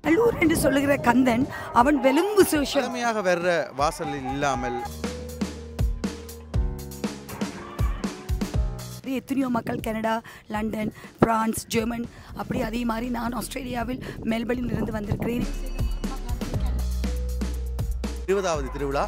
நல்லூர் என்று சொல்லுகிற கந்தன் அவன் வெலும்பு சுவிசேஷம் வளமையாக வர்ற வாசலில் இல்லாமல் எத்தனையோ மக்கள் கனடா லண்டன் பிரான்ஸ் ஜெர்மன் அப்படி அதே மாதிரி நான் ஆஸ்திரேலியாவில் மெல்பர்னில் இருந்து வந்திருக்கிறேன் இருபதாவது திருவிழா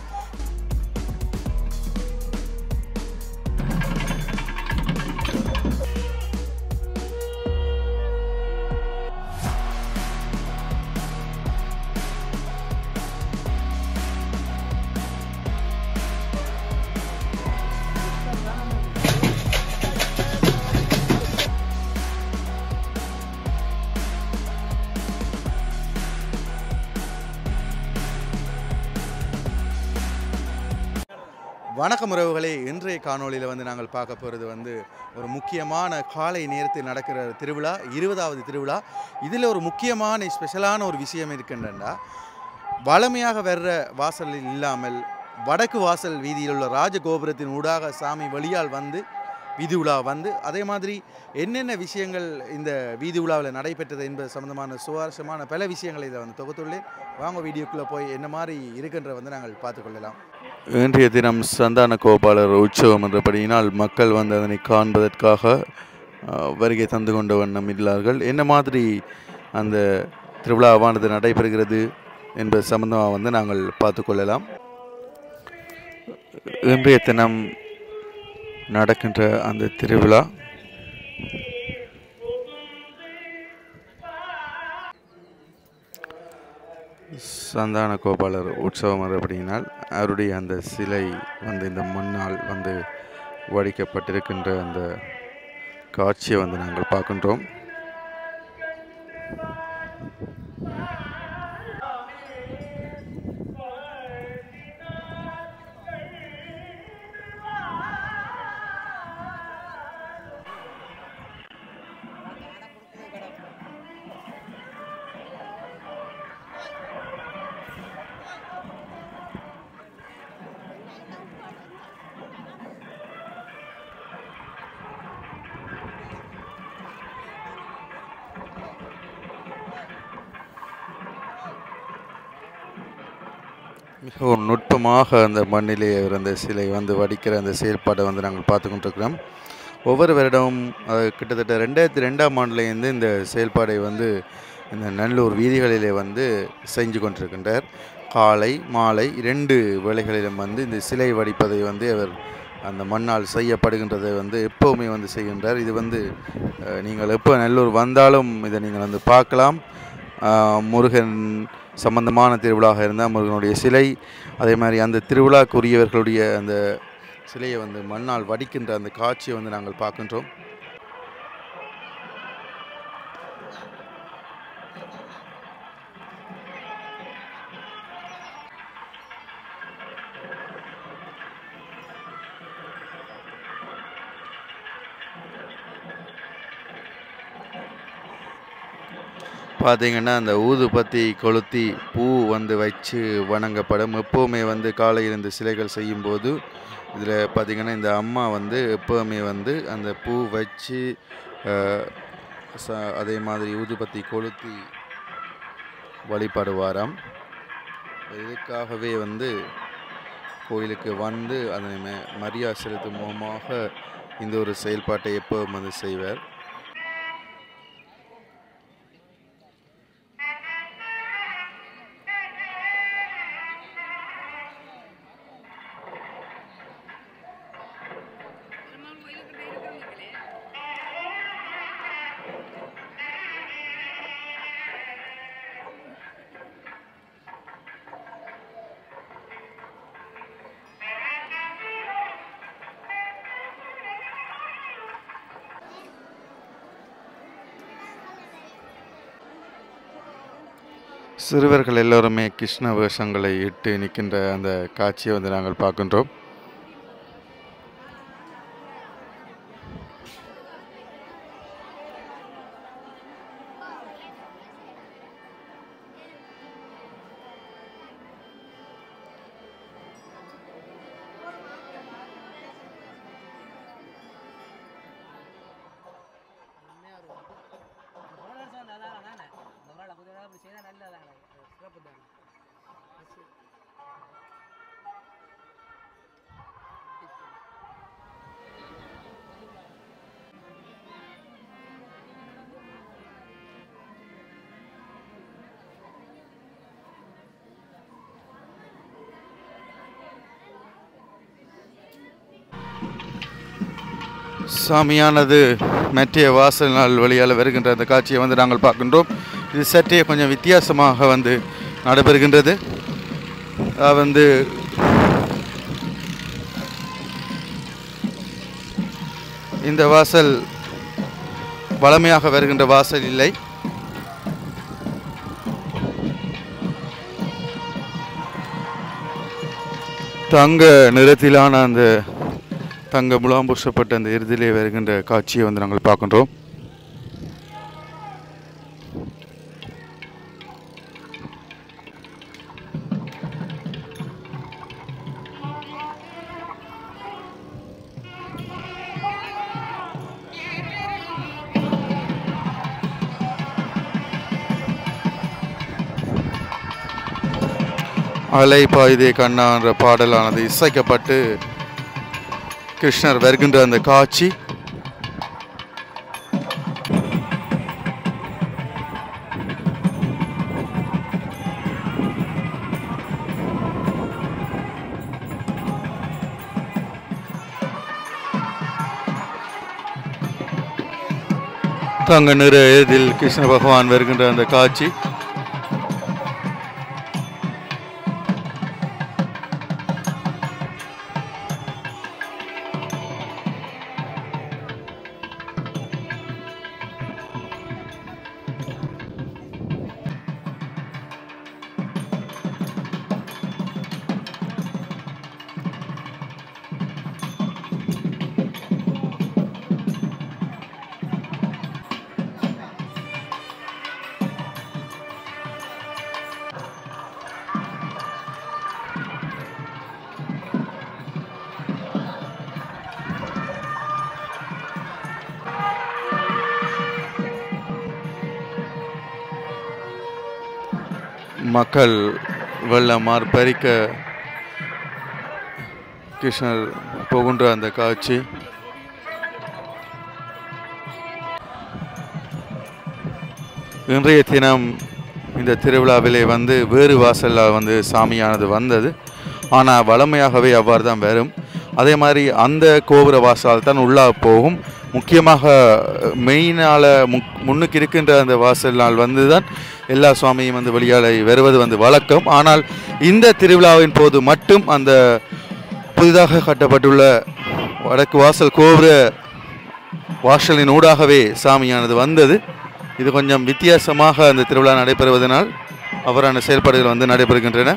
வணக்கம் உறவுகளே இன்றைய காணொளியில் வந்து நாங்கள் பார்க்க போகிறது வந்து ஒரு முக்கியமான காலை நேரத்தில் நடக்கிற திருவிழா இருபதாவது திருவிழா இதில் ஒரு முக்கியமான ஸ்பெஷலான ஒரு விஷயம் இருக்கின்றா வளமையாக வர்ற வாசலில் இல்லாமல் வடக்கு வாசல் வீதியில் உள்ள ராஜகோபுரத்தின் ஊடாக சாமி வழியால் வந்து வீதி உலா வந்து அதே மாதிரி என்னென்ன விஷயங்கள் இந்த வீதி உலாவில் நடைபெற்றது என்பது சம்பந்தமான சுவாரஸ்யமான பல விஷயங்களை இதை வந்து தொகுத்துள்ளேன் வாங்க வீடியோக்குள்ளே போய் என்ன மாதிரி இருக்குன்ற வந்து நாங்கள் பார்த்துக்கொள்ளலாம் இன்றைய தினம் சந்தான கோபாலர் உற்சவம் என்றபடியினால் மக்கள் வந்து அதனை காண்பதற்காக அஹ், வருகை தந்து கொண்ட வண்ணம் இல்லார்கள் என்ன மாதிரி அந்த திருவிழாவானது நடைபெறுகிறது என்பது சம்பந்தமாக வந்து நாங்கள் பார்த்துக்கொள்ளலாம் இன்றைய தினம் நடக்கின்ற அந்த திருவிழா சந்தான கோபாலர் உற்சவம் அப்படினால் அவருடைய அந்த சிலை வந்து இந்த மண்ணால் வந்து வடிக்கப்பட்டிருக்கின்ற அந்த காட்சியை வந்து நாங்கள் பார்க்கின்றோம் மிகவும் நுட்பமாக அந்த மண்ணிலே அவர் அந்த சிலை வந்து வடிக்கிற அந்த செயல்பாடை வந்து நாங்கள் பார்த்து கொண்டிருக்கிறோம் ஒவ்வொரு வருடமும் அது கிட்டத்தட்ட ரெண்டாயிரத்தி ரெண்டாம் ஆண்டுலேருந்து இந்த செயல்பாடை வந்து இந்த நல்லூர் வீதிகளிலே வந்து செஞ்சு கொண்டிருக்கின்றார் காலை மாலை இரண்டு வேளைகளிலும் வந்து இந்த சிலை வடிப்பதை வந்து அவர் அந்த மண்ணால் செய்யப்படுகின்றதை வந்து எப்போவுமே வந்து செய்கின்றார் இது வந்து அஹ், நீங்கள் எப்போ நல்லூர் வந்தாலும் இதை நீங்கள் வந்து பார்க்கலாம் ஆஹ், முருகன் சம்பந்தமான திருவிழாவாக இருந்தால் முருகனுடைய சிலை அதே மாதிரி அந்த திருவிழாக்குரியவர்களுடைய அந்த சிலையை வந்து மண்ணால் வடிக்கின்ற அந்த காட்சியை வந்து நாங்கள் பார்க்கின்றோம் பார்த்தீங்கன்னா அந்த ஊதுபத்தி கொளுத்தி பூ வந்து வச்சு வணங்கப்படும் எப்போவுமே வந்து காலையில் இந்த சிலைகள் செய்யும்போது இதில் பார்த்தீங்கன்னா இந்த அம்மா வந்து எப்போவுமே வந்து அந்த பூ வச்சு அஹ், ச- அதே மாதிரி ஊதுபத்தி கொளுத்தி வழிபடுவாராம் இதுக்காகவே வந்து கோயிலுக்கு வந்து அதனை ம- மரியாதை செலுத்தும் மூலமாக இந்த ஒரு செயல்பாட்டை எப்போவும் வந்து செய்வார் சிறுவர்கள் எல்லோருமே கிருஷ்ண வேஷங்களை இட்டு நிற்கின்ற அந்த காட்சியை வந்து நாங்கள் பார்க்கின்றோம் போன வருஷம் வந்தா அதானே இந்த முறை புதிதாக இப்படி செய்தால் நல்லதா சாப்பிட்டாங்க பசி. சாமியானது மெற்றிய வாசல் நாள் வழியால் வருகின்ற அந்த காட்சியை வந்து நாங்கள் பார்க்கின்றோம் இது சற்றே கொஞ்சம் வித்தியாசமாக வந்து நடைபெறுகின்றது அது வந்து இந்த வாசல் வளமையாக வருகின்ற வாசல் இல்லை தங்க நிறத்திலான அந்த தங்க முலாம் பூசப்பட்ட அந்த இறுதியிலே வருகின்ற காட்சியை வந்து நாங்கள் பார்க்கின்றோம் அலை பாயுதே கண்ணா என்ற பாடலானது இசைக்கப்பட்டு கிருஷ்ணர் வருகின்ற அந்த காட்சி தங்க நிற எதில் கிருஷ்ண பகவான் வருகின்ற அந்த காட்சி மக்கள் வெள்ளம் மார்பரிக்க கிருஷ்ணர் போகின்ற அந்த காட்சி இன்றைய தினம் இந்த திருவிழாவிலே வந்து வேறு வாசலில் வந்து சாமியானது வந்தது ஆனால் வளமையாகவே அவ்வாறு தான் வரும் அதே மாதிரி அந்த கோபுர வாசல் தான் உள்ளா போகும் முக்கியமாக மெயினால் முக் முன்னுக்கு இருக்கின்ற அந்த வாசல் நாள் வந்து தான் எல்லா சுவாமியும் வந்து வெளியால் வருவது வந்து வழக்கம் ஆனால் இந்த திருவிழாவின் போது மட்டும் அந்த புதிதாக கட்டப்பட்டுள்ள வடக்கு வாசல் கோபுர வாசலின் ஊடாகவே சாமியானது வந்தது இது கொஞ்சம் வித்தியாசமாக அந்த திருவிழா நடைபெறுவதனால் அவரான செயல்பாடுகள் வந்து நடைபெறுகின்றன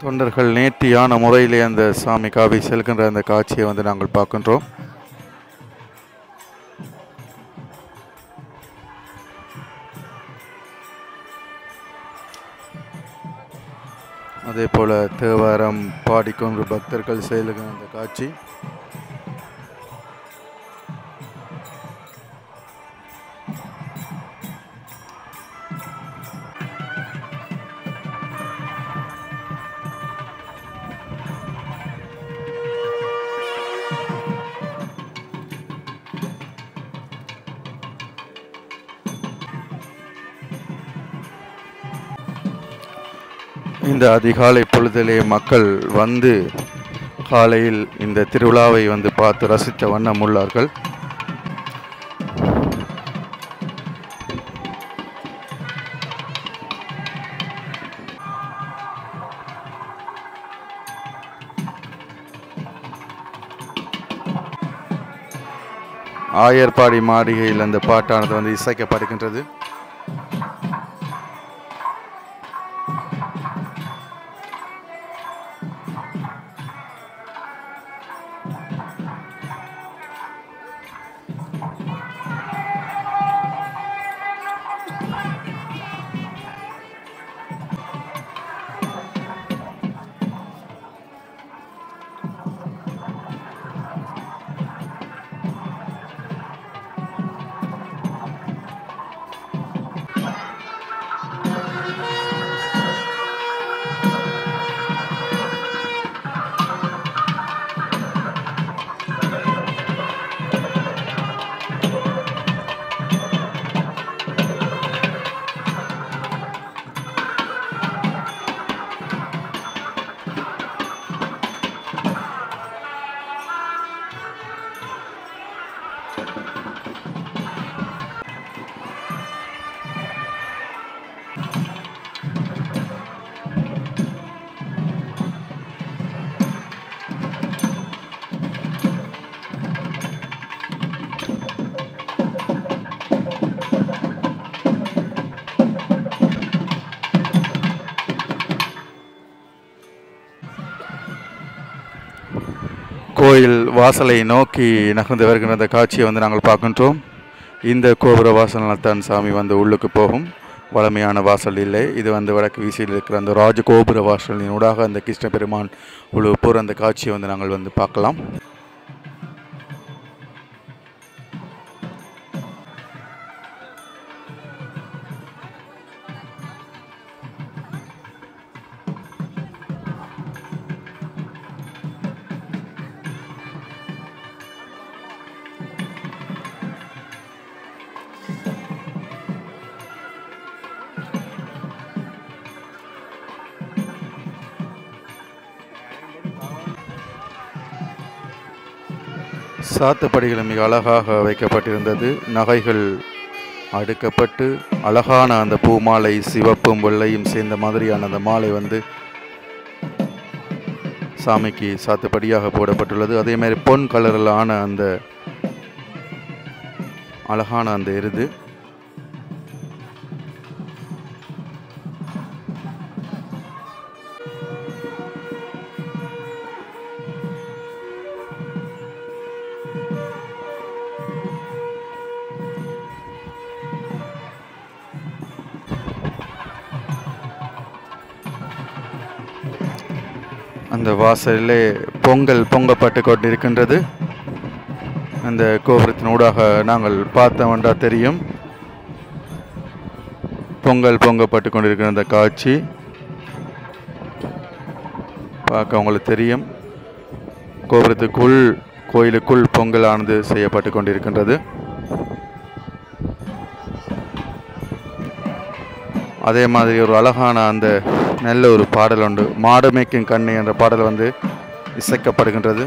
தொண்டர்கள் நேர்த்தியான முறையிலே அந்த சாமி காவி செல்கின்ற அந்த காட்சியை வந்து நாங்கள் பார்க்கின்றோம் அதே போல தேவாரம் பாடிக்கொண்டு பக்தர்கள் செல்லுகிற அந்த காட்சி இந்த அதிகாலை பொழுதிலே மக்கள் வந்து காலையில் இந்த திருவிழாவை வந்து பார்த்து ரசித்த வண்ணம் உள்ளார்கள் ஆயர்பாடி மாளிகையில் அந்த பாட்டானது வந்து இசைக்கப்படுகின்றது கோயில் வாசலை நோக்கி நகர்ந்து வருகின்ற அந்த காட்சியை வந்து நாங்கள் பார்க்கின்றோம் இந்த கோபுர வாசலில் தான் சாமி வந்து உள்ளுக்கு போகும் வளமையான வாசல் இல்லை இது வந்து வடக்கு வீசியில் இருக்கிற அந்த ராஜ கோபுர வாசலின் ஊடாக அந்த கிருஷ்ண பெருமான் உள்ளுக்கு போகிற அந்த காட்சியை வந்து நாங்கள் வந்து பார்க்கலாம் சாத்துப்படிகள் மிக அழகாக வைக்கப்பட்டிருந்தது நகைகள் அடுக்கப்பட்டு அழகான அந்த பூ மாலை சிவப்பும் வெள்ளையும் சேர்ந்த மாதிரியான அந்த மாலை வந்து சாமிக்கு சாத்துப்படியாக போடப்பட்டுள்ளது அதே மாதிரி பொன் கலரில் ஆன அந்த அழகான அந்த எருது அந்த வாசலிலே பொங்கல் பொங்கப்பட்டு கொண்டிருக்கின்றது அந்த கோபுரத்தின் ஊடாக நாங்கள் பார்த்தோம்ன்றா தெரியும் பொங்கல் பொங்கப்பட்டு கொண்டிருக்கிற அந்த காட்சி பார்க்க உங்களுக்கு தெரியும் கோபுரத்துக்குள் கோயிலுக்குள் பொங்கலானது செய்யப்பட்டு கொண்டிருக்கின்றது அதே மாதிரி ஒரு அழகான அந்த நல்ல ஒரு பாடல் உண்டு மாடமேக்கும் கண்ணு என்ற பாடல் வந்து இசைக்கப்படுகின்றது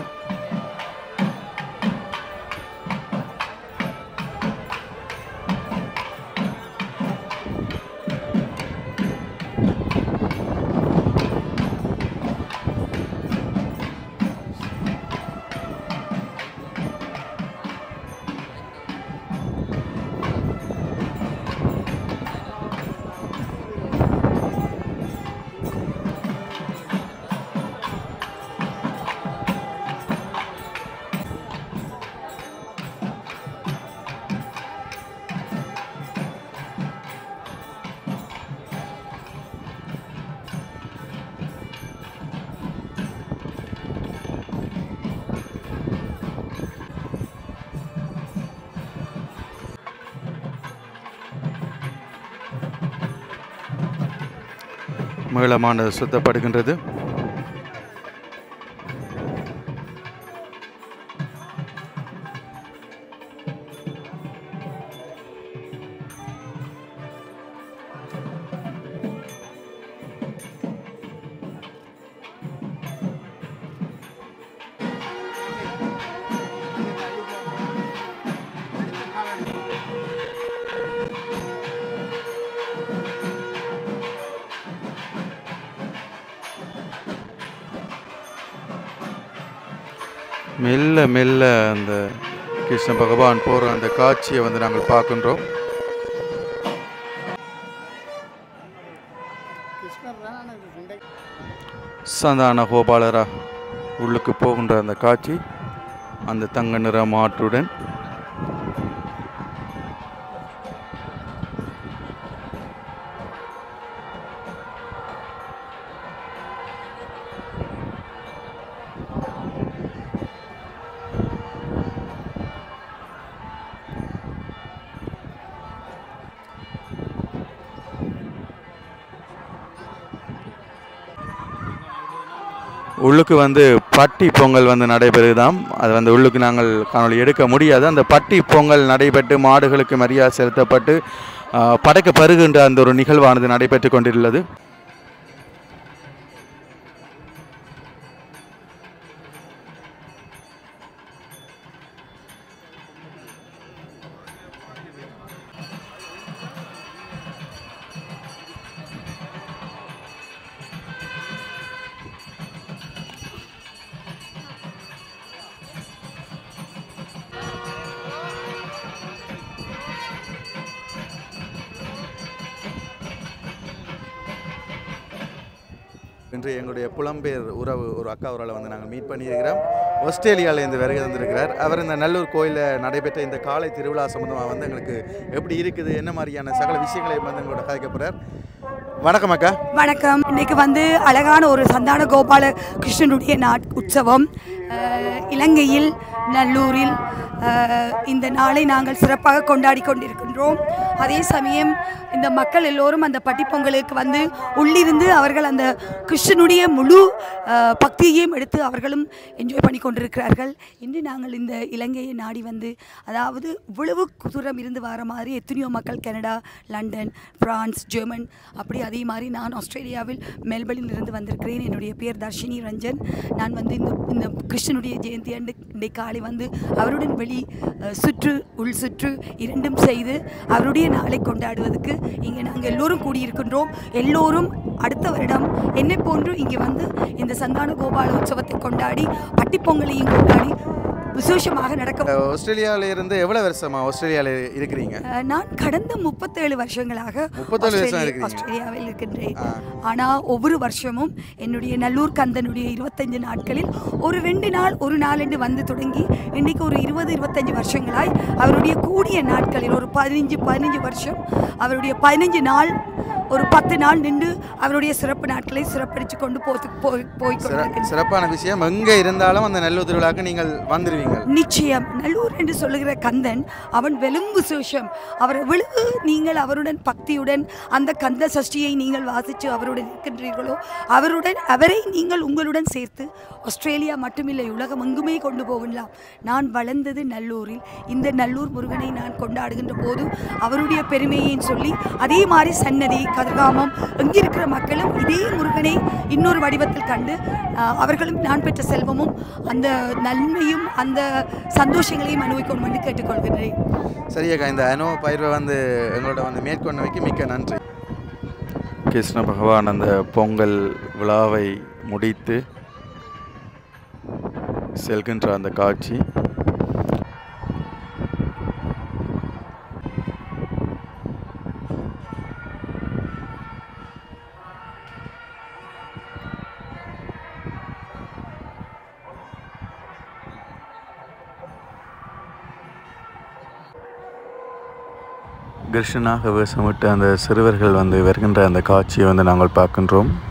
மேளமானது சுத்தப்படுகின்றது மெல்ல மெல்ல அந்த கிருஷ்ண பகவான் போகிற அந்த காட்சியை வந்து நாங்கள் பார்க்கின்றோம் கிருஷ்ணர் தான் எனக்கு சண்டை சந்தான கோபாலரா உள்ளுக்கு போகின்ற அந்த காட்சி அந்த தங்க நிற மாற்றுடன் உள்ளுக்கு வந்து பட்டி பொங்கல் வந்து நடைபெறுதாம் அது வந்து உள்ளுக்கு நாங்கள் காணொளி எடுக்க முடியாது அந்த பட்டி பொங்கல் நடைபெற்று மாடுகளுக்கு மரியாதை செலுத்தப்பட்டு ஆ, படைக்க பருகின்ற அந்த ஒரு நிகழ்வானது நடைபெற்று கொண்டிருந்தது இன்று எங்களுடைய புலம்பெயர் உறவு ஒரு அக்கா அவர்களை வந்து நாங்கள் மீட் பண்ணியிருக்கிறோம் ஆஸ்திரேலியாவிலேருந்து வருகை வந்திருக்கிறார் அவர் இந்த நல்லூர் கோயிலில் நடைபெற்ற இந்த காலை திருவிழா சம்பந்தமாக வந்து எங்களுக்கு எப்படி இருக்குது என்ன மாதிரியான சகல விஷயங்களை வந்து எங்களோட கதைக்க போகிறார் வணக்கம் அக்கா வணக்கம் இன்னைக்கு வந்து அழகான ஒரு சந்தான கோபால கிருஷ்ணனுடைய நாட் உற்சவம் அஹ், இலங்கையில் நல்லூரில் அஹ், இந்த நாளை நாங்கள் சிறப்பாக கொண்டாடி கொண்டிருக்கின்றோம் அதே சமயம் இந்த மக்கள் எல்லோரும் அந்த பட்டிப்பொங்கலுக்கு வந்து உள்ளிருந்து அவர்கள் அந்த கிருஷ்ணனுடைய முழு அஹ், பக்தியையும் எடுத்து அவர்களும் என்ஜாய் பண்ணி கொண்டிருக்கிறார்கள் இன்று நாங்கள் இந்த இலங்கையை நாடி வந்து அதாவது இவ்வளவு தூரம் இருந்து வர மாதிரி எத்தனையோ மக்கள் கனடா லண்டன் பிரான்ஸ் ஜெர்மன் அப்படி அதே மாதிரி நான் ஆஸ்திரேலியாவில் மெல்பர்னில் இருந்து வந்திருக்கிறேன் என்னுடைய பேர் தர்ஷினி ரஞ்சன் நான் வந்து இந்த இந்த கிருஷ்ணனுடைய ஜெயந்தி அண்டு இன்றைக்கு காலை வந்து அவருடன் வெளி அஹ், சுற்று உள் சுற்று இரண்டும் செய்து அவருடைய நாளை கொண்டாடுவதற்கு இங்கே நாங்கள் எல்லோரும் கூடியிருக்கின்றோம் எல்லோரும் அடுத்த வருடம் என்னை போன்று இங்கே வந்து இந்த சந்தான கோபால உற்சவத்தை கொண்டாடி பட்டிப்பொங்கலையும் கொண்டாடி விசேஷமாக நடக்க ஆஸ்திரேலியாவில இருந்து எவ்வளோ வருஷமா ஆஸ்திரேலியாவில் இருக்கிறீங்க அஹ், நான் கடந்த முப்பத்தேழு வருஷங்களாக 37 வருஷம் ஆஸ்திரேலியா- இருக்கிறீங்க. ஆஸ்திரேலியாவில் இருக்கின்றேன் ஆ. ஆனால் ஒவ்வொரு வருஷமும் என்னுடைய நல்லூர் கந்தனுடைய இருபத்தஞ்சு நாட்களில் ஒரு ரெண்டு நாள் ஒரு நாள் என்று வந்து தொடங்கி இன்றைக்கு ஒரு இருபது இருபத்தஞ்சு வருஷங்களாய் அவருடைய கூடிய நாட்களில் ஒரு பதினஞ்சு பதினஞ்சு வருஷம் அவருடைய பதினஞ்சு நாள் ஒரு பத்து நாள் நின்று அவருடைய சிறப்பு நாட்களை சிறப்படித்து கொண்டு போத்து போய் போய் சிற- கொண்டிருக்கின்றேன் சிறப்பான விஷயம் எங்கே இருந்தாலும் அந்த நல்லூர் திருவிழாக்கு நீங்கள் வந்துடுவீங்க நிச்சயம் நல்லூர் என்று சொல்லுகிற கந்தன் அவன் வெளும் விசேஷம் அவர் எவ்வளவு நீங்கள் அவருடன் பக்தியுடன் அந்த கந்த சஷ்டியை நீங்கள் வாசித்து அவருடன் இருக்கின்றீர்களோ அவருடன் அவரை நீங்கள் உங்களுடன் சேர்த்து ஆஸ்திரேலியா மட்டுமில்லை உலகம் எங்குமே கொண்டு போகலாம் நான் வளர்ந்தது நல்லூரில் இந்த நல்லூர் முருகனை நான் கொண்டாடுகின்ற போது அவருடைய பெருமையை சொல்லி அதே மாதிரி சன்னதி கதிர்காமம் எங்கிருக்கிற மக்களும் இதே முருகனை இன்னொரு வடிவத்தில் கண்டு ஆஹ், அவர்களும் நான் பெற்ற செல்வமும் அந்த நன்மையும் அந்த சந்தோஷங்களையும் அனுபவிக்கணும் என்று கேட்டுக்கொள்கிறேன் சரியக்கா இந்த அனுபவ பயிர்வை வந்து எங்களோட வந்து மேற்கொண்டமைக்கு மிக்க நன்றி கிருஷ்ண பகவான் அந்த பொங்கல் விழாவை முடித்து செல்கின்ற அந்த காட்சி கிருஷ்ணனாக வேஷமிட்டு அந்த சிறுவர்கள் வந்து வருகின்ற அந்த காட்சியை வந்து நாங்கள் பார்க்கின்றோம்